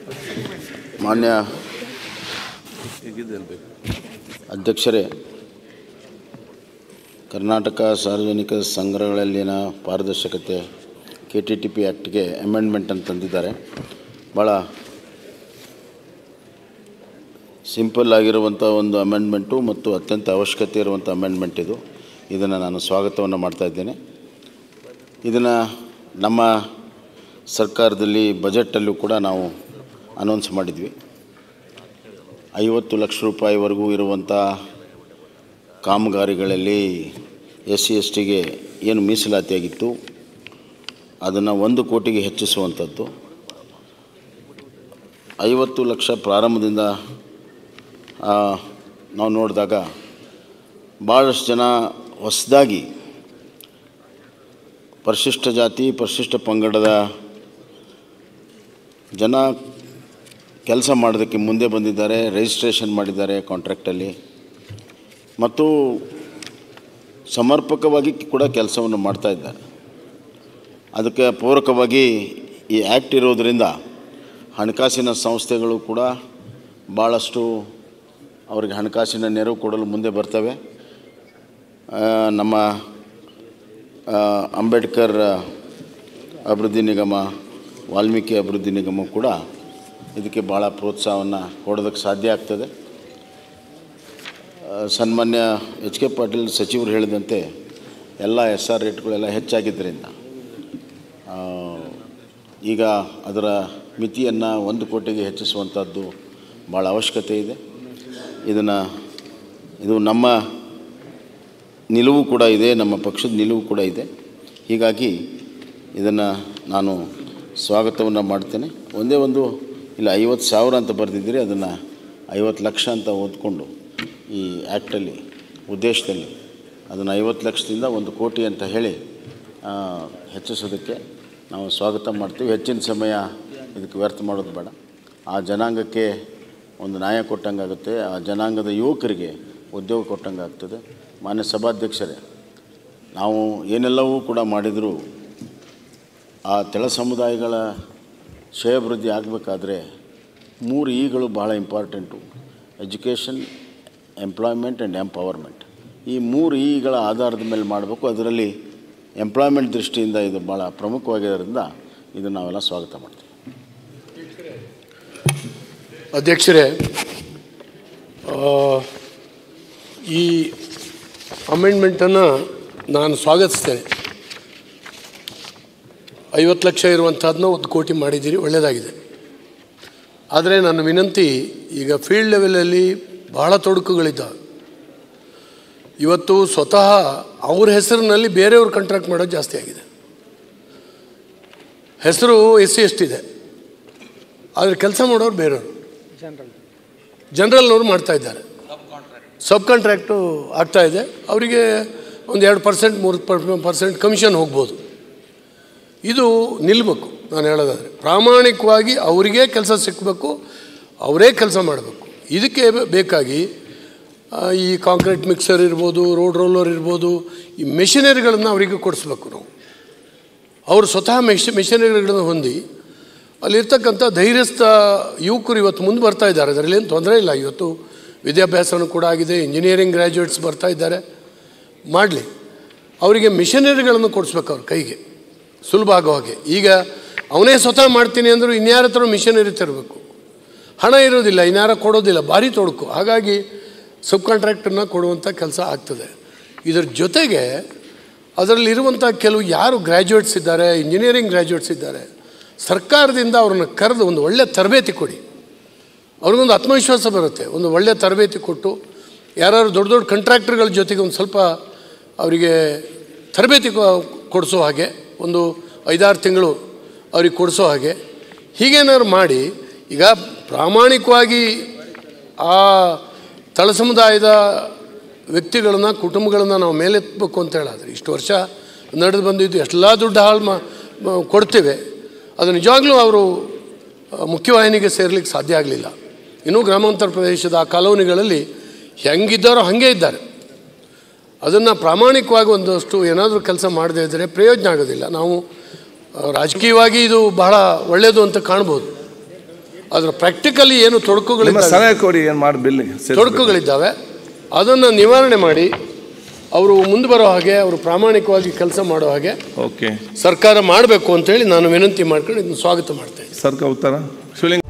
ಮಾನ್ಯ ಅಧ್ಯಕ್ಷರೇ ಕರ್ನಾಟಕ ಸಾರ್ವಜನಿಕ ಸಂಗ್ರಹಗಳಲ್ಲಿನ ಪಾರದರ್ಶಕತೆ ಕೆ ಟಿ ಟಿ ಪಿ ಆ್ಯಕ್ಟ್ಗೆ ಅಮೆಂಡ್ಮೆಂಟ್ ಅಂತ ತಂದಿದ್ದಾರೆ ಭಾಳ ಸಿಂಪಲ್ ಆಗಿರುವಂಥ ಒಂದು ಅಮೆಂಡ್ಮೆಂಟು ಮತ್ತು ಅತ್ಯಂತ ಅವಶ್ಯಕತೆ ಇರುವಂಥ ಅಮೆಂಡ್ಮೆಂಟ್ ಇದು ಇದನ್ನು ನಾನು ಸ್ವಾಗತವನ್ನು ಮಾಡ್ತಾ ಇದ್ದೇನೆ ಇದನ್ನು ನಮ್ಮ ಸರ್ಕಾರದಲ್ಲಿ ಬಜೆಟಲ್ಲೂ ಕೂಡ ನಾವು ಅನೌನ್ಸ್ ಮಾಡಿದ್ವಿ ಐವತ್ತು ಲಕ್ಷ ರೂಪಾಯಿವರೆಗೂ ಇರುವಂಥ ಕಾಮಗಾರಿಗಳಲ್ಲಿ ಎಸ್ ಸಿ ಎಸ್ ಟಿಗೆ ಏನು ಮೀಸಲಾತಿಯಾಗಿತ್ತು ಅದನ್ನು ಒಂದು ಕೋಟಿಗೆ ಹೆಚ್ಚಿಸುವಂಥದ್ದು ಐವತ್ತು ಲಕ್ಷ ಪ್ರಾರಂಭದಿಂದ ಆ, ನಾವು ನೋಡಿದಾಗ ಭಾಳಷ್ಟು ಜನ ಹೊಸದಾಗಿ ಪರಿಶಿಷ್ಟ ಜಾತಿ ಪರಿಶಿಷ್ಟ ಪಂಗಡದ ಜನ ಕೆಲಸ ಮಾಡೋದಕ್ಕೆ ಮುಂದೆ ಬಂದಿದ್ದಾರೆ ರಿಜಿಸ್ಟ್ರೇಷನ್ ಮಾಡಿದ್ದಾರೆ ಕಾಂಟ್ರಾಕ್ಟಲ್ಲಿ ಮತ್ತು ಸಮರ್ಪಕವಾಗಿ ಕೂಡ ಕೆಲಸವನ್ನು ಮಾಡ್ತಾ ಇದ್ದಾರೆ ಅದಕ್ಕೆ ಪೂರಕವಾಗಿ ಈ ಆ್ಯಕ್ಟ್ ಇರೋದರಿಂದ ಹಣಕಾಸಿನ ಸಂಸ್ಥೆಗಳು ಕೂಡ ಭಾಳಷ್ಟು ಅವರಿಗೆ ಹಣಕಾಸಿನ ನೆರವು ಕೊಡಲು ಮುಂದೆ ಬರ್ತವೆ ಆ, ನಮ್ಮ ಆ, ಅಂಬೇಡ್ಕರ್ ಅಭಿವೃದ್ಧಿ ನಿಗಮ ವಾಲ್ಮೀಕಿ ಅಭಿವೃದ್ಧಿ ನಿಗಮ ಕೂಡ ಇದಕ್ಕೆ ಭಾಳ ಪ್ರೋತ್ಸಾಹವನ್ನು ಕೊಡೋದಕ್ಕೆ ಸಾಧ್ಯ ಆಗ್ತದೆ ಆ, ಸನ್ಮಾನ್ಯ ಎಚ್ ಕೆ ಪಾಟೀಲ್ ಸಚಿವರು ಹೇಳಿದಂತೆ ಎಲ್ಲ ಎಸ್ ಆರ್ ರೇಟ್ಗಳೆಲ್ಲ ಹೆಚ್ಚಾಗಿದ್ದರಿಂದ ಆ, ಈಗ ಅದರ ಮಿತಿಯನ್ನು ಒಂದು ಕೋಟಿಗೆ ಹೆಚ್ಚಿಸುವಂಥದ್ದು ಭಾಳ ಅವಶ್ಯಕತೆ ಇದೆ ಇದನ್ನು ಇದು ನಮ್ಮ ನಿಲುವು ಕೂಡ ಇದೆ ನಮ್ಮ ಪಕ್ಷದ ನಿಲುವು ಕೂಡ ಇದೆ ಹೀಗಾಗಿ ಇದನ್ನು ನಾನು ಸ್ವಾಗತವನ್ನು ಮಾಡ್ತೇನೆ ಒಂದೇ ಒಂದು ಇಲ್ಲ ಐವತ್ತು ಸಾವಿರ ಅಂತ ಬರೆದಿದ್ದೀರಿ ಅದನ್ನು ಐವತ್ತು ಲಕ್ಷ ಅಂತ ಓದ್ಕೊಂಡು ಈ ಆ್ಯಕ್ಟಲ್ಲಿ ಉದ್ದೇಶದಲ್ಲಿ ಅದನ್ನು ಐವತ್ತು ಲಕ್ಷದಿಂದ ಒಂದು ಕೋಟಿ ಅಂತ ಹೇಳಿ ಆ, ಹೆಚ್ಚಿಸೋದಕ್ಕೆ ನಾವು ಸ್ವಾಗತ ಮಾಡ್ತೀವಿ ಹೆಚ್ಚಿನ ಸಮಯ ಇದಕ್ಕೆ ವ್ಯರ್ಥ ಮಾಡೋದು ಬೇಡ ಆ ಜನಾಂಗಕ್ಕೆ ಒಂದು ನ್ಯಾಯ ಕೊಟ್ಟಂಗಾಗುತ್ತೆ ಆ ಜನಾಂಗದ ಯುವಕರಿಗೆ ಉದ್ಯೋಗ ಕೊಟ್ಟಂಗೆ ಆಗ್ತದೆ ಮಾನ್ಯ ಸಭಾಧ್ಯಕ್ಷರೇ ನಾವು ಏನೆಲ್ಲವೂ ಕೂಡ ಮಾಡಿದರೂ ಆ ತೆಳ ಸಮುದಾಯಗಳ ಶ್ರೇಯಾಭಿವೃದ್ಧಿ ಆಗಬೇಕಾದ್ರೆ ಮೂರು ಈಗಳು ಭಾಳ important education employment and empowerment ಈ ಮೂರು ಈಗಳ ಆಧಾರದ ಮೇಲೆ ಮಾಡಬೇಕು ಅದರಲ್ಲಿ ಎಂಪ್ಲಾಯ್ಮೆಂಟ್ ದೃಷ್ಟಿಯಿಂದ ಇದು ಭಾಳ ಪ್ರಮುಖವಾಗಿರೋದ್ರಿಂದ ಇದನ್ನು ನಾವೆಲ್ಲ ಸ್ವಾಗತ ಮಾಡ್ತೀವಿ ಅಧ್ಯಕ್ಷರೇ ಆ, ಈ ಅಮೆಂಡ್ಮೆಂಟನ್ನು ನಾನು ಸ್ವಾಗತಿಸ್ತೇನೆ ಐವತ್ತು ಲಕ್ಷ ಇರುವಂಥದ್ದನ್ನ ಒಂದು ಕೋಟಿ ಮಾಡಿದ್ದೀರಿ ಒಳ್ಳೆಯದಾಗಿದೆ ಆದರೆ ನನ್ನ ವಿನಂತಿ ಈಗ ಫೀಲ್ಡ್ ಲೆವೆಲಲ್ಲಿ ಬಹಳ ತೊಡಕುಗಳಿದ್ದಾವೆ ಇವತ್ತು ಸ್ವತಃ ಅವ್ರ ಹೆಸರಿನಲ್ಲಿ ಬೇರೆಯವ್ರು ಕಾಂಟ್ರಾಕ್ಟ್ ಮಾಡೋದು ಜಾಸ್ತಿ ಆಗಿದೆ ಹೆಸರು ಎಸ್ ಸಿ ಎಸ್ ಇದೆ ಆದರೆ ಕೆಲಸ ಮಾಡೋರು ಬೇರೆಯವರು ಜನರಲ್ನವ್ರು ಮಾಡ್ತಾ ಇದ್ದಾರೆ ಸಬ್ ಕಾಂಟ್ರಾಕ್ಟು ಆಗ್ತಾ ಇದೆ ಅವರಿಗೆ ಒಂದು ಎರಡು ಪರ್ಸೆಂಟ್ ಮೂರು ಪರ್ಸೆಂಟ್ ಕಮಿಷನ್ ಹೋಗ್ಬೋದು ಇದು ನಿಲ್ಲಬೇಕು ನಾನು ಹೇಳೋದಾದರೆ ಪ್ರಾಮಾಣಿಕವಾಗಿ ಅವರಿಗೆ ಕೆಲಸ ಸಿಕ್ಕಬೇಕು ಅವರೇ ಕೆಲಸ ಮಾಡಬೇಕು ಇದಕ್ಕೆ ಬೇ- ಬೇಕಾಗಿ ಆ, ಈ ಕಾಂಕ್ರೀಟ್ ಮಿಕ್ಸರ್ ಇರ್ಬೋದು ರೋಡ್ ರೋಲರ್ ಇರ್ಬೋದು ಈ ಮೆಷಿನರಿಗಳನ್ನು ಅವರಿಗೆ ಕೊಡಿಸ್ಬೇಕು ನಾವು ಅವರು ಸ್ವತಃ ಮೆಷ್ ಮೆಷಿನರಿಗಳನ್ನು ಹೊಂದಿ ಅಲ್ಲಿರ್ತಕ್ಕಂಥ ಧೈರ್ಯಸ್ಥ ಯುವಕರು ಇವತ್ತು ಮುಂದೆ ಬರ್ತಾ ಇದ್ದಾರೆ ಅದರಲ್ಲಿ ಏನು ತೊಂದರೆ ಇಲ್ಲ ಇವತ್ತು ವಿದ್ಯಾಭ್ಯಾಸನೂ ಕೂಡ ಆಗಿದೆ ಇಂಜಿನಿಯರಿಂಗ್ ಗ್ರ್ಯಾಜುಯೇಟ್ಸ್ ಬರ್ತಾ ಇದ್ದಾರೆ ಮಾಡಲಿ ಅವರಿಗೆ ಮಿಷನರಿಗಳನ್ನು ಕೊಡಿಸ್ಬೇಕು ಅವ್ರ ಕೈಗೆ ಸುಲಭ ಆಗೋ ಹಾಗೆ ಈಗ ಅವನೇ ಸ್ವತಃ ಮಾಡ್ತೀನಿ ಅಂದರೂ ಇನ್ಯಾರ ಹತ್ರ ಮಿಷನರಿ ತರಬೇಕು ಹಣ ಇರೋದಿಲ್ಲ ಇನ್ಯಾರ ಕೊಡೋದಿಲ್ಲ ಭಾರಿ ತೊಡಕು ಹಾಗಾಗಿ ಸಬ್ ಕಾಂಟ್ರಾಕ್ಟನ್ನು ಕೊಡುವಂಥ ಕೆಲಸ ಆಗ್ತದೆ ಇದರ ಜೊತೆಗೆ ಅದರಲ್ಲಿರುವಂಥ ಕೆಲವು ಯಾರು ಗ್ರ್ಯಾಜುಯೇಟ್ಸ್ ಇದ್ದಾರೆ ಇಂಜಿನಿಯರಿಂಗ್ ಗ್ರ್ಯಾಜುಯೇಟ್ಸ್ ಇದ್ದಾರೆ ಸರ್ಕಾರದಿಂದ ಅವ್ರನ್ನ ಕರೆದು ಒಂದು ಒಳ್ಳೆಯ ತರಬೇತಿ ಕೊಡಿ ಅವ್ರಿಗೊಂದು ಆತ್ಮವಿಶ್ವಾಸ ಬರುತ್ತೆ ಒಂದು ಒಳ್ಳೆಯ ತರಬೇತಿ ಕೊಟ್ಟು ಯಾರು ದೊಡ್ಡ ದೊಡ್ಡ ಕಂಟ್ರಾಕ್ಟರ್ಗಳ ಜೊತೆಗೆ ಒಂದು ಸ್ವಲ್ಪ ಅವರಿಗೆ ತರಬೇತಿ ಕೊ- ಕೊಡಿಸೋ ಹಾಗೆ ಒಂದು ಐದಾರು ತಿಂಗಳು ಅವ್ರಿಗೆ ಕೊಡಿಸೋ ಹಾಗೆ ಹೀಗೇನಾದ್ರು ಮಾಡಿ ಈಗ ಪ್ರಾಮಾಣಿಕವಾಗಿ ಆ ತಳ ಸಮುದಾಯದ ವ್ಯಕ್ತಿಗಳನ್ನ ಕುಟುಂಬಗಳನ್ನು ನಾವು ಮೇಲೆತ್ತಬೇಕು ಅಂತ ಹೇಳಾದ್ರೆ ಇಷ್ಟು ವರ್ಷ ನಡೆದು ಬಂದಿದ್ದು ಎಷ್ಟೆಲ್ಲ ದುಡ್ಡು ಹಾಳು ಮಾ ಮ- ಕೊಡ್ತೇವೆ ಅದು ನಿಜವಾಗ್ಲೂ ಅವರು ಆ, ಮುಖ್ಯವಾಹಿನಿಗೆ ಸೇರ್ಲಿಕ್ಕೆ ಸಾಧ್ಯ ಆಗಲಿಲ್ಲ ಇನ್ನೂ ಗ್ರಾಮಾಂತರ ಪ್ರದೇಶದ ಆ ಕಾಲೋನಿಗಳಲ್ಲಿ ಹೆಂಗಿದ್ದಾರೋ ಹಾಗೇ ಇದ್ದಾರೆ ಅದನ್ನು ಪ್ರಾಮಾಣಿಕವಾಗಿ ಒಂದಷ್ಟು ಏನಾದರೂ ಕೆಲಸ ಮಾಡದೇ ಇದ್ದರೆ ಪ್ರಯೋಜನ ಆಗೋದಿಲ್ಲ ನಾವು ಆ, ರಾಜಕೀಯವಾಗಿ ಇದು ಬಹಳ ಒಳ್ಳೆಯದು ಅಂತ ಕಾಣ್ಬೋದು ಅದರ ಪ್ರಾಕ್ಟಿಕಲಿ ಏನು ನಿಮ್ಮ ತೊಡಕುಗಳಿದ್ದಾವೆ ಸಲಹೆ ಕೊಡಿ ಏನು ಮಾಡಿ ಬಿಲ್ ತೊಡಕುಗಳಿದ್ದಾವೆ ಅದನ್ನು ನಿವಾರಣೆ ಮಾಡಿ ಅವರು ಮುಂದೆ ಬರೋ ಹಾಗೆ ಅವರು ಪ್ರಾಮಾಣಿಕವಾಗಿ ಕೆಲಸ ಮಾಡೋ ಹಾಗೆ ಓಕೆ ಸರ್ಕಾರ ಮಾಡಬೇಕು ಅಂತೇಳಿ ನಾನು ವಿನಂತಿ ಮಾಡ್ಕೊಂಡು ಇದನ್ನು ಸ್ವಾಗತ ಮಾಡ್ತೇನೆ ಸರ್ಕಾರ ಉತ್ತರ ಶಿವಲಿಂಗ